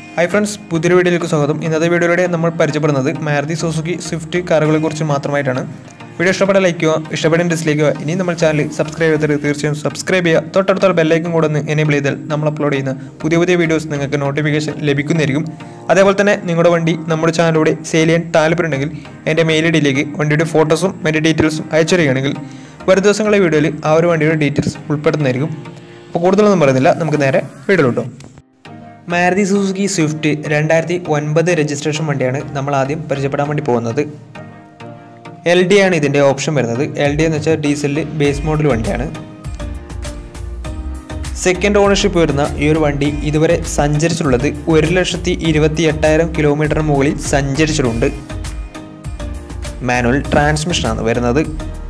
hi friends പുതിയൊരു വീഡിയോയിലേക്ക് സ്വാഗതം ഇന്നത്തെ വീഡിയോയിലൂടെ നമ്മൾ പരിചയപ്പെടുന്നത് മാരുതി സുസുക്കി സ്വിഫ്റ്റ് കാറുകളെ കുറിച്ച് മാത്രമായിട്ടാണ് വീഡിയോ ഇഷ്ടപ്പെട്ട ലൈക്ക് ചെയ്യുക ഇഷ്ടപ്പെട്ട ഡിസ്ലൈക്ക് ചെയ്യുക ഇനി നമ്മൾ ചാനൽ സബ്സ്ക്രൈബ് ചെയ്തിട്ട് തീർച്ചയായും സബ്സ്ക്രൈബ് ചെയ്യുക തൊട്ടടുത്തുള്ള ബെല്ലൈക്കും കൂടെ ഒന്ന് എനേബിൾ ചെയ്താൽ നമ്മൾ അപ്ലോഡ് ചെയ്യുന്ന പുതിയ പുതിയ വീഡിയോസ് നിങ്ങൾക്ക് നോട്ടിഫിക്കേഷൻ ലഭിക്കുന്നതായിരിക്കും അതേപോലെ തന്നെ നിങ്ങളുടെ വണ്ടി നമ്മുടെ ചാനലിലൂടെ സെയിൽ ചെയ്യാൻ താല്പര്യമുണ്ടെങ്കിൽ എൻ്റെ മെയിൽ ഐ ഡിയിലേക്ക് വണ്ടിയുടെ ഫോട്ടോസും മറ്റ് ഡീറ്റെയിൽസും അയച്ചു തരികയാണെങ്കിൽ വരും ദിവസങ്ങളിലെ വീഡിയോയിൽ ആ ഒരു വണ്ടിയുടെ ഡീറ്റെയിൽസ് ഉൾപ്പെടുന്നതായിരിക്കും അപ്പോൾ കൂടുതലൊന്നും പറയുന്നില്ല നമുക്ക് നേരെ വീഡിയോയിലോട്ടോ മാരുതി സുസുക്കി സ്വിഫ്റ്റ് രണ്ടായിരത്തി ഒൻപത് രജിസ്ട്രേഷൻ വണ്ടിയാണ് നമ്മൾ ആദ്യം പരിചയപ്പെടാൻ വേണ്ടി പോകുന്നത് എൽ ഡി ആണ് ഇതിൻ്റെ ഓപ്ഷൻ വരുന്നത് എൽ ഡി എന്ന് വെച്ചാൽ ഡീസലിൽ ബേസ് മോഡൽ വണ്ടിയാണ് സെക്കൻഡ് ഓണർഷിപ്പ് വരുന്ന ഈ ഒരു വണ്ടി ഇതുവരെ സഞ്ചരിച്ചിട്ടുള്ളത് ഒരു ലക്ഷത്തി ഇരുപത്തി എട്ടായിരം കിലോമീറ്ററിന് മുകളിൽ സഞ്ചരിച്ചിട്ടുണ്ട് മാനുവൽ ട്രാൻസ്മിഷനാണ് വരുന്നത്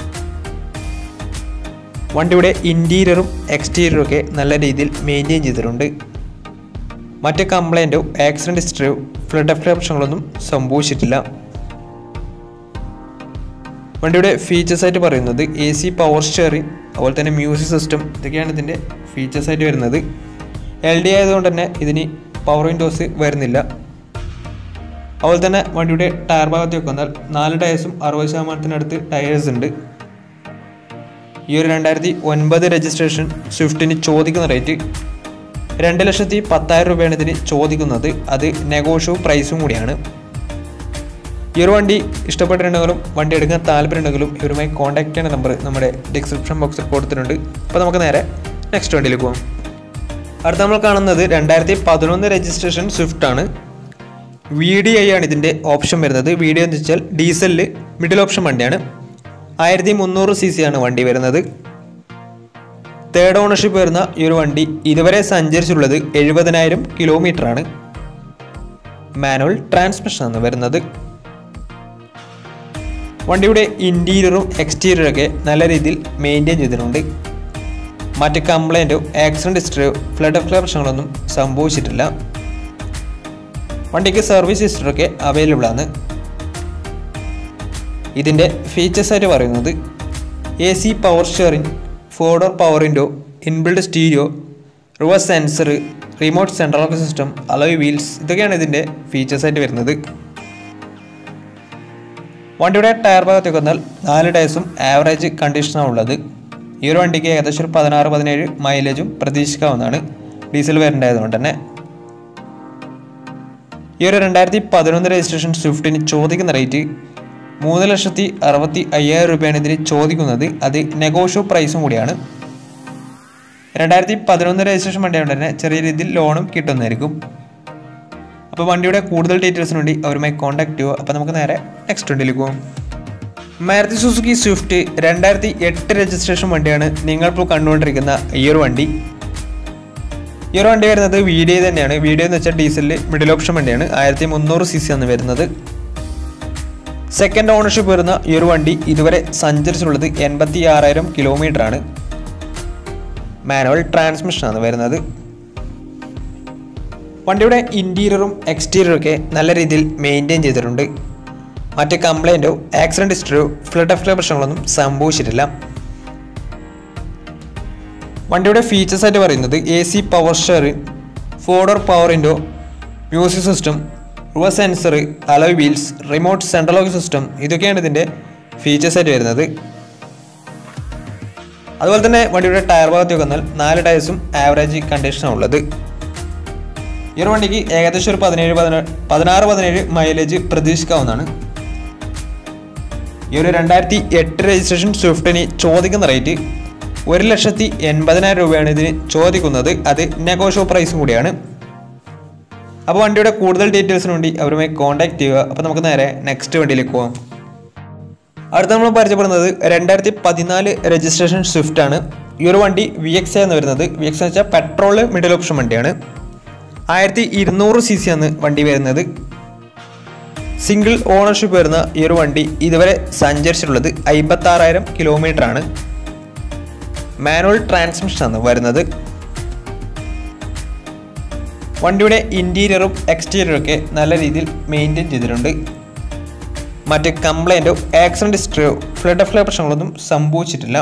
വണ്ടിയുടെ ഇൻറ്റീരിയറും എക്സ്റ്റീരിയറും ഒക്കെ നല്ല രീതിയിൽ മെയിൻറ്റെയിൻ ചെയ്തിട്ടുണ്ട് മറ്റ് കംപ്ലൈൻറ്റോ ആക്സിഡൻറ്റ് ഹിസ്റ്ററിയോ ഫ്ലഡ് എഫ്റ്റ് പ്രശ്നങ്ങളൊന്നും സംഭവിച്ചിട്ടില്ല വണ്ടിയുടെ ഫീച്ചേഴ്സ് ആയിട്ട് പറയുന്നത് എ സി പവർ സ്റ്റിയറിംഗ് അതുപോലെ തന്നെ മ്യൂസിക് സിസ്റ്റം ഇതൊക്കെയാണ് ഇതിൻ്റെ ഫീച്ചേഴ്സ് ആയിട്ട് വരുന്നത് എൽ ഡി ആയതുകൊണ്ട് തന്നെ ഇതിന് പവർ വിൻഡോസ് വരുന്നില്ല അതുപോലെ തന്നെ വണ്ടിയുടെ ടയർ ഭാഗത്തേക്ക് വന്നാൽ നാല് ടയേഴ്സും അറുപത് ശതമാനത്തിനടുത്ത് ടയേഴ്സ് ഉണ്ട് ഈ ഒരു രണ്ടായിരത്തി ഒൻപത് രജിസ്ട്രേഷൻ സ്വിഫ്റ്റിന് ചോദിക്കുന്ന റേറ്റ് രണ്ട് ലക്ഷത്തി പത്തായിരം രൂപയാണ് ഇതിന് ചോദിക്കുന്നത് അത് നെഗോഷ്യൂ പ്രൈസും കൂടിയാണ് ഈ ഒരു വണ്ടി ഇഷ്ടപ്പെട്ടിട്ടുണ്ടെങ്കിലും വണ്ടി എടുക്കാൻ താല്പര്യമുണ്ടെങ്കിലും ഇവരുമായി കോൺടാക്ട് ചെയ്യുന്ന നമ്പർ നമ്മുടെ ഡിസ്ക്രിപ്ഷൻ ബോക്സിൽ കൊടുത്തിട്ടുണ്ട് അപ്പോൾ നമുക്ക് നേരെ നെക്സ്റ്റ് വണ്ടിയിലേക്ക് പോകാം അടുത്ത നമ്മൾ കാണുന്നത് രണ്ടായിരത്തി പതിനൊന്ന് രജിസ്ട്രേഷൻ സ്വിഫ്റ്റ് ആണ് വി ഡി ഐ ആണ് ഇതിൻ്റെ ഓപ്ഷൻ വരുന്നത് വി ഡി എന്ന് വെച്ചാൽ ഡീസലിൽ മിഡിൽ ഓപ്ഷൻ വണ്ടിയാണ് ആയിരത്തി മുന്നൂറ് സി സി ആണ് വണ്ടി വരുന്നത് തേർഡ് ഓണർഷിപ്പ് വരുന്ന ഈ ഒരു വണ്ടി ഇതുവരെ സഞ്ചരിച്ചിട്ടുള്ളത് എഴുപതിനായിരം കിലോമീറ്റർ ആണ് മാനുവൽ ട്രാൻസ്മിഷൻ ആണ് വരുന്നത് വണ്ടിയുടെ ഇൻറ്റീരിയറും എക്സ്റ്റീരിയറും ഒക്കെ നല്ല രീതിയിൽ മെയിൻറ്റെയിൻ ചെയ്തിട്ടുണ്ട് മറ്റ് കംപ്ലൈൻറ്റോ ആക്സിഡൻറ്റ് ഹിസ്റ്ററിയോ ഫ്ലഡ് ഓഫ് പ്രശ്നങ്ങളൊന്നും സംഭവിച്ചിട്ടില്ല വണ്ടിക്ക് സർവീസ് ഹിസ്റ്ററൊക്കെ അവൈലബിൾ ആണ് ഇതിൻ്റെ ഫീച്ചേഴ്സ് ആയിട്ട് പറയുന്നത് A C power sharing four door power window inbuilt stereo reverse sensor remote central lock system alloy wheels ഇതൊക്കെയാണ് ഇതിൻ്റെ ഫീച്ചേഴ്സ് ആയിട്ട് വരുന്നത് വണ്ടിയുടെ ടയർ ഭാഗത്തേക്ക് വന്നാൽ നാല് ടയർസും ആവറേജ് കണ്ടീഷനാണ് ഉള്ളത് ഈ ഒരു വണ്ടിക്ക് ഏകദേശം ഒരു പതിനാറ് പതിനേഴ് മൈലേജും പ്രതീക്ഷിക്കാവുന്നതാണ് ഡീസൽ വേരണ്ടായതുകൊണ്ട് തന്നെ ഈ ഒരു രണ്ടായിരത്തി പതിനൊന്ന് രജിസ്ട്രേഷൻ സ്വിഫ്റ്റിന് ചോദിക്കുന്ന റേറ്റ് മൂന്ന് ലക്ഷത്തി അറുപത്തി അയ്യായിരം രൂപയാണ് ഇതിന് ചോദിക്കുന്നത് അത് നെഗോഷ്യോ പ്രൈസും കൂടിയാണ് രണ്ടായിരത്തി പതിനൊന്ന് രജിസ്ട്രേഷൻ വണ്ടിയായതുകൊണ്ട് തന്നെ ചെറിയ രീതിയിൽ ലോണും കിട്ടുന്നതായിരിക്കും അപ്പോൾ വണ്ടിയുടെ കൂടുതൽ ഡീറ്റെയിൽസിന് വേണ്ടി അവരുമായി കോൺടാക്ട് ചെയ്യുക അപ്പോൾ നമുക്ക് നേരെ നെക്സ്റ്റ് വണ്ടിയിലേക്ക് പോകും മാരുതി സുസുക്കി സ്വിഫ്റ്റ് രണ്ടായിരത്തി എട്ട് രജിസ്ട്രേഷൻ വണ്ടിയാണ് നിങ്ങളിപ്പോൾ കണ്ടുകൊണ്ടിരിക്കുന്ന ഈ ഒരു വണ്ടി ഈ ഒരു വണ്ടി വരുന്നത് വീഡിയോ തന്നെയാണ് വീഡിയോ എന്ന് വെച്ചാൽ ഡീസലിൽ മിഡിൽ ഓപ്ഷൻ വണ്ടിയാണ് ആയിരത്തി മുന്നൂറ് സി സി ആണ് വരുന്നത് സെക്കൻഡ് ഓണർഷിപ്പ് വരുന്ന ഈ ഒരു വണ്ടി ഇതുവരെ സഞ്ചരിച്ചിട്ടുള്ളത് എൺപത്തി ആറായിരം കിലോമീറ്റർ ആണ് മാനുവൽ ട്രാൻസ്മിഷൻ ആണ് വരുന്നത് വണ്ടിയുടെ ഇൻറ്റീരിയറും എക്സ്റ്റീരിയറും ഒക്കെ നല്ല രീതിയിൽ മെയിൻറ്റെയിൻ ചെയ്തിട്ടുണ്ട് മറ്റ് കംപ്ലൈൻറ്റോ ആക്സിഡൻറ്റ് ഹിസ്റ്ററിയോ ഫ്ലഡ് എഫ്റ്റ് പ്രശ്നങ്ങളൊന്നും സംഭവിച്ചിട്ടില്ല വണ്ടിയുടെ ഫീച്ചേഴ്സ് ആയിട്ട് പറയുന്നത് A C power steering four door power window music system reverse sensor alloy wheels remote central lock system ഇതൊക്കെയാണ് ഇതിൻ്റെ ഫീച്ചേഴ്സ് ആയിട്ട് വരുന്നത് അതുപോലെ തന്നെ വണ്ടിയുടെ ടയർ ഭാഗത്തേക്ക് വന്നാൽ നാല് ടയർസും ആവറേജ് കണ്ടീഷനാണ് ഉള്ളത് ഈ ഒരു വണ്ടിക്ക് ഏകദേശം ഒരു പതിനേഴ് പതിനാറ് പതിനാറ് പതിനേഴ് മൈലേജ് പ്രതീക്ഷിക്കാവുന്നതാണ് ഈ ഒരു രണ്ടായിരത്തി എട്ട് രജിസ്ട്രേഷൻ സ്വിഫ്റ്റിന് ചോദിക്കുന്ന റേറ്റ് ഒരു ലക്ഷത്തി എൺപതിനായിരം രൂപയാണ് ഇതിന് ചോദിക്കുന്നത് അത് നെഗോഷ്യോ പ്രൈസും കൂടിയാണ് അപ്പോൾ വണ്ടിയുടെ കൂടുതൽ ഡീറ്റെയിൽസിന് വേണ്ടി അവരുമായി കോൺടാക്ട് ചെയ്യുക അപ്പോൾ നമുക്ക് നേരെ നെക്സ്റ്റ് വണ്ടിയിലേക്ക് പോകാം അടുത്ത നമ്മൾ പരിചയപ്പെടുന്നത് രണ്ടായിരത്തി പതിനാല് രജിസ്ട്രേഷൻ സ്വിഫ്റ്റ് ആണ് ഈ ഒരു വണ്ടി വി എക്സ് എന്ന് വരുന്നത് വി എക്സ് എന്ന് വെച്ചാൽ പെട്രോൾ മിഡിൽ ഓപ്ഷൻ വണ്ടിയാണ് ആയിരത്തി ഇരുന്നൂറ് സി സി ആണ് വണ്ടി വരുന്നത് സിംഗിൾ ഓണർഷിപ്പ് വരുന്ന ഈ ഒരു വണ്ടി ഇതുവരെ സഞ്ചരിച്ചിട്ടുള്ളത് അമ്പത്താറായിരം കിലോമീറ്റർ ആണ് മാനുവൽ ട്രാൻസ്മിഷൻ ആണ് വരുന്നത് വണ്ടിയുടെ ഇൻറ്റീരിയറും എക്സ്റ്റീരിയറും ഒക്കെ നല്ല രീതിയിൽ മെയിൻറ്റെയിൻ ചെയ്തിട്ടുണ്ട് മറ്റ് കംപ്ലൈൻറ്റോ ആക്സിഡൻറ്റ് ഹിസ്റ്ററിയോ ഫ്ലഡ് ഫ്ലോ പ്രശ്നങ്ങളൊന്നും സംഭവിച്ചിട്ടില്ല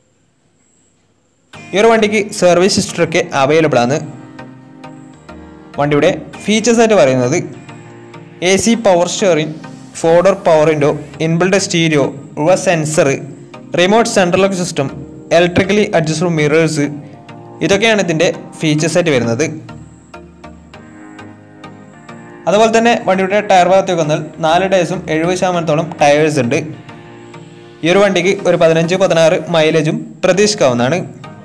ഈ ഒരു വണ്ടിക്ക് സർവീസ് ഹിസ്റ്ററി ഒക്കെ അവൈലബിൾ ആണ് വണ്ടിയുടെ ഫീച്ചേഴ്സ് ആയിട്ട് പറയുന്നത് A C power steering four door power window inbuilt stereo reverse sensor remote central lock system electrically adjustable mirrors ഇതൊക്കെയാണ് ഇതിൻ്റെ ഫീച്ചേഴ്സ് ആയിട്ട് വരുന്നത് അതുപോലെ തന്നെ വണ്ടിയുടെ ടയർ ഭാഗത്തേക്ക് വന്നാൽ നാല് ടയേഴ്സും എഴുപത് ശതമാനത്തോളം ടയേഴ്സ് ഉണ്ട് ഈ ഒരു വണ്ടിക്ക് ഒരു പതിനഞ്ച് പതിനാറ് മൈലേജും പ്രതീക്ഷിക്കാവുന്നതാണ്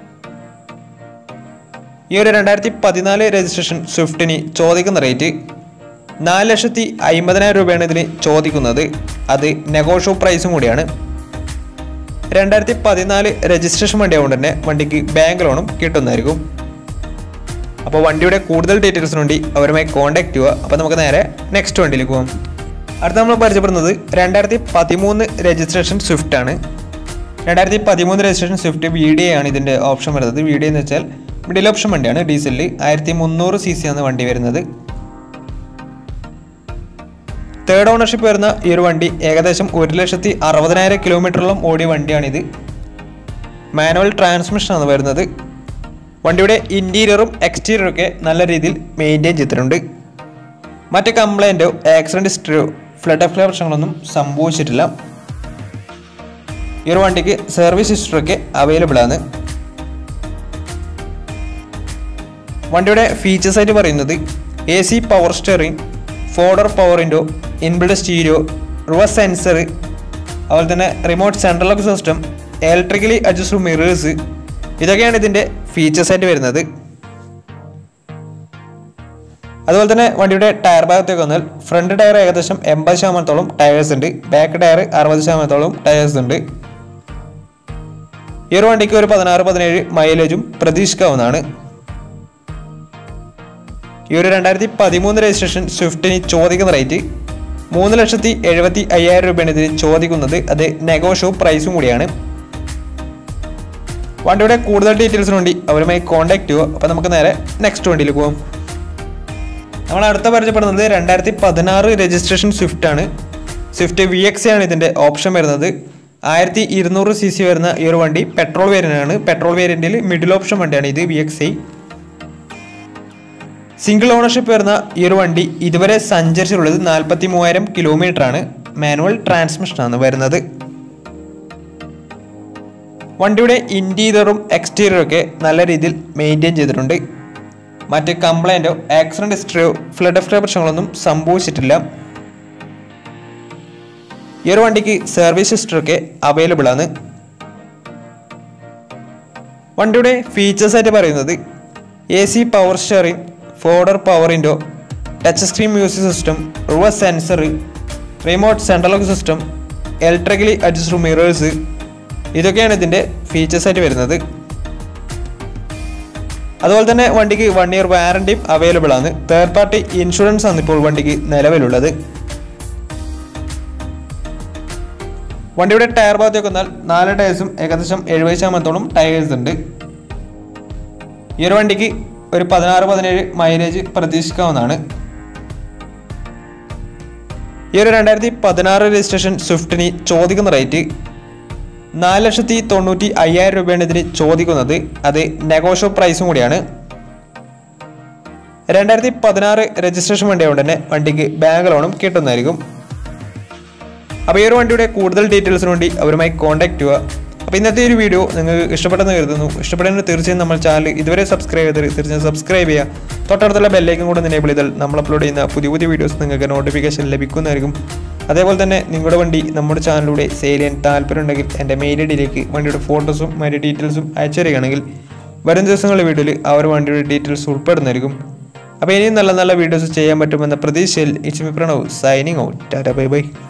ഈ ഒരു രണ്ടായിരത്തി പതിനാല് രജിസ്ട്രേഷൻ സ്വിഫ്റ്റിന് ചോദിക്കുന്ന റേറ്റ് നാല് ലക്ഷത്തി അമ്പതിനായിരം രൂപയാണ് ഇതിന് ചോദിക്കുന്നത് അത് നെഗോഷ്യോ പ്രൈസും കൂടിയാണ് രണ്ടായിരത്തി പതിനാല് രജിസ്ട്രേഷൻ വണ്ടി ആയതുകൊണ്ട് തന്നെ വണ്ടിക്ക് ബാങ്ക് ലോണും കിട്ടുന്നതായിരിക്കും അപ്പോൾ വണ്ടിയുടെ കൂടുതൽ ഡീറ്റെയിൽസിന് വേണ്ടി അവരുമായി കോൺടാക്ട് ചെയ്യുക അപ്പോൾ നമുക്ക് നേരെ നെക്സ്റ്റ് വണ്ടിയിലേക്ക് പോകാം അടുത്ത നമ്മൾ പരിചയപ്പെടുന്നത് രണ്ടായിരത്തി പതിമൂന്ന് രജിസ്ട്രേഷൻ സ്വിഫ്റ്റ് ആണ് രണ്ടായിരത്തി പതിമൂന്ന് രജിസ്ട്രേഷൻ സ്വിഫ്റ്റ് വി ഡി ആണ് ഇതിൻ്റെ ഓപ്ഷൻ വരുന്നത് വി ഡി എന്ന് വെച്ചാൽ മിഡിൽ ഓപ്ഷൻ വണ്ടിയാണ് ഡീസലിൽ ആയിരത്തി മുന്നൂറ് സി സി ആണ് വണ്ടി വരുന്നത് തേർഡ് ഓണർഷിപ്പ് വരുന്ന ഈ ഒരു വണ്ടി ഏകദേശം ഒരു ലക്ഷത്തി അറുപതിനായിരം കിലോമീറ്ററോളം ഓടിയ വണ്ടിയാണിത് മാനുവൽ ട്രാൻസ്മിഷനാണ് വരുന്നത് വണ്ടിയുടെ ഇൻറ്റീരിയറും എക്സ്റ്റീരിയറും ഒക്കെ നല്ല രീതിയിൽ മെയിൻറ്റെയിൻ ചെയ്തിട്ടുണ്ട് മറ്റ് കംപ്ലൈൻറ്റോ ആക്സിഡൻറ്റ് ഹിസ്റ്ററിയോ ഫ്ലഡ് അഫ്ലേ പ്രശ്നങ്ങളൊന്നും സംഭവിച്ചിട്ടില്ല ഈ ഒരു വണ്ടിക്ക് സർവീസ് ഹിസ്റ്ററിയൊക്കെ അവൈലബിൾ ആണ് വണ്ടിയുടെ ഫീച്ചേഴ്സ് ആയിട്ട് പറയുന്നത് A C power steering four door power window inbuilt stereo reverse sensor അതുപോലെ തന്നെ remote central lock system electrically adjustable mirrors ഇതൊക്കെയാണ് ഇതിൻ്റെ ഫീച്ചേഴ്സ് ആയിട്ട് വരുന്നത് അതുപോലെ തന്നെ വണ്ടിയുടെ ടയർ ഭാഗത്തേക്ക് വന്നാൽ ഫ്രണ്ട് ടയർ ഏകദേശം എൺപത് ശതമാനത്തോളം ടയേഴ്സ് ഉണ്ട് ബാക്ക് ടയർ അറുപത് ശതമാനത്തോളം ടയേഴ്സ് ഉണ്ട് ഈ ഒരു വണ്ടിക്ക് ഒരു പതിനാറ് പതിനേഴ് മൈലേജും പ്രതീക്ഷിക്കാവുന്നതാണ് ഈ ഒരു രണ്ടായിരത്തി പതിമൂന്ന് രജിസ്ട്രേഷൻ സ്വിഫ്റ്റിന് ചോദിക്കുന്ന റേറ്റ് മൂന്ന് ലക്ഷത്തി എഴുപത്തി അയ്യായിരം രൂപയാണ് ഇതിന് ചോദിക്കുന്നത് അത് നെഗോഷോ പ്രൈസും കൂടിയാണ് വണ്ടിയുടെ കൂടുതൽ ഡീറ്റെയിൽസിന് വേണ്ടി അവരുമായി കോൺടാക്ട് ചെയ്യുക അപ്പോൾ നമുക്ക് നേരെ നെക്സ്റ്റ് വണ്ടിയിൽ പോകാം നമ്മൾ അടുത്ത പരിചയപ്പെടുന്നത് രണ്ടായിരത്തി പതിനാറ് രജിസ്ട്രേഷൻ സ്വിഫ്റ്റ് ആണ് സ്വിഫ്റ്റ് വി എക്സ് ആണ് ഇതിൻ്റെ ഓപ്ഷൻ വരുന്നത് ആയിരത്തി ഇരുന്നൂറ് സി സി വരുന്ന ഈ ഒരു വണ്ടി പെട്രോൾ വേരിയൻ്റ് ആണ് പെട്രോൾ വേരിയൻറ്റിൽ മിഡിൽ ഓപ്ഷൻ വണ്ടിയാണ് ഇത് V X I single ownership വരുന്ന ഈ ഒരു വണ്ടി ഇതുവരെ സഞ്ചരിച്ചിട്ടുള്ളത് നാൽപ്പത്തി മൂവായിരം കിലോമീറ്റർ ആണ് മാനുവൽ ട്രാൻസ്മിഷനാണ് വരുന്നത് വണ്ടിയുടെ ഇൻറ്റീരിയറും എക്സ്റ്റീരിയറും ഒക്കെ നല്ല രീതിയിൽ മെയിൻറ്റെയിൻ ചെയ്തിട്ടുണ്ട് മറ്റ് കംപ്ലൈൻറ്റോ ആക്സിഡൻറ്റ് ഹിസ്റ്ററിയോ ഫ്ലഡ് എഫ്റ്റോ പ്രശ്നങ്ങളൊന്നും സംഭവിച്ചിട്ടില്ല ഈ ഒരു വണ്ടിക്ക് സർവീസ് ഹിസ്റ്ററി ഒക്കെ അവൈലബിൾ ആണ് വണ്ടിയുടെ ഫീച്ചേഴ്സ് ആയിട്ട് പറയുന്നത് A C power steering four door power window touch screen music system reverse sensor remote central lock system electrically adjustable mirrors ഇതൊക്കെയാണ് ഇതിൻ്റെ ഫീച്ചേഴ്സ് ആയിട്ട് വരുന്നത് അതുപോലെ തന്നെ വണ്ടിക്ക് വൺ ഇയർ വാറണ്ടിയും അവൈലബിൾ ആണ് തേർഡ് പാർട്ടി ഇൻഷുറൻസ് ആണ് ഇപ്പോൾ വണ്ടിക്ക് നിലവിലുള്ളത് വണ്ടിയുടെ ടയർ ഭാഗത്തേക്ക് വന്നാൽ നാല് ടയേഴ്സും ഏകദേശം എഴുപത് ശതമാനത്തോളം ടയേഴ്സ് ഉണ്ട് ഈ ഒരു വണ്ടിക്ക് ഒരു പതിനാറ് പതിനേഴ് മൈലേജ് പ്രതീക്ഷിക്കാവുന്നതാണ് ഈ ഒരു രണ്ടായിരത്തി പതിനാറ് രജിസ്ട്രേഷൻ സ്വിഫ്റ്റിന് ചോദിക്കുന്ന റേറ്റ് നാല് ലക്ഷത്തി തൊണ്ണൂറ്റി അയ്യായിരം രൂപയാണ് ഇതിന് ചോദിക്കുന്നത് അത് നെഗോഷ്യോ പ്രൈസും കൂടിയാണ് രണ്ടായിരത്തി പതിനാറ് രജിസ്ട്രേഷൻ വണ്ടി ആയതുകൊണ്ട് തന്നെ വണ്ടിക്ക് ബാങ്ക് ലോണും കിട്ടുന്നതായിരിക്കും അപ്പോൾ ഈ ഒരു വണ്ടിയുടെ കൂടുതൽ ഡീറ്റെയിൽസിന് വേണ്ടി അവരുമായി കോൺടാക്ട് ചെയ്യുക അപ്പോൾ ഇന്നത്തെ ഒരു വീഡിയോ നിങ്ങൾക്ക് ഇഷ്ടപ്പെട്ടെന്ന് കരുതുന്നു ഇഷ്ടപ്പെടുന്ന തീർച്ചയായും നമ്മൾ ചാനൽ ഇതുവരെ സബ്സ്ക്രൈബ് ചെയ്ത് തീർച്ചയായും സബ്സ്ക്രൈബ് ചെയ്യുക തൊട്ടടുത്തുള്ള ബെല്ലേക്കും കൂടെ എനേബിൾ ചെയ്താൽ നമ്മൾ അപ്ലോഡ് ചെയ്യുന്ന പുതിയ പുതിയ വീഡിയോസ് നിങ്ങൾക്ക് നോട്ടിഫിക്കേഷൻ ലഭിക്കുന്നതായിരിക്കും അതേപോലെ തന്നെ നിങ്ങളുടെ വണ്ടി നമ്മുടെ ചാനലിലൂടെ സെയിൽ ചെയ്യാൻ താല്പര്യമുണ്ടെങ്കിൽ എൻ്റെ മെയിൽ ഐ ഡിയിലേക്ക് വണ്ടിയുടെ ഫോട്ടോസും മറ്റു ഡീറ്റെയിൽസും അയച്ചു തരികയാണെങ്കിൽ വരും ദിവസങ്ങളിലെ വീഡിയോയിൽ ആ ഒരു വണ്ടിയുടെ ഡീറ്റെയിൽസ് ഉൾപ്പെടുന്നതായിരിക്കും അപ്പോൾ ഇനിയും നല്ല നല്ല വീഡിയോസ് ചെയ്യാൻ പറ്റുമെന്ന പ്രതീക്ഷയിൽ it's me Pranav signing out tata bye by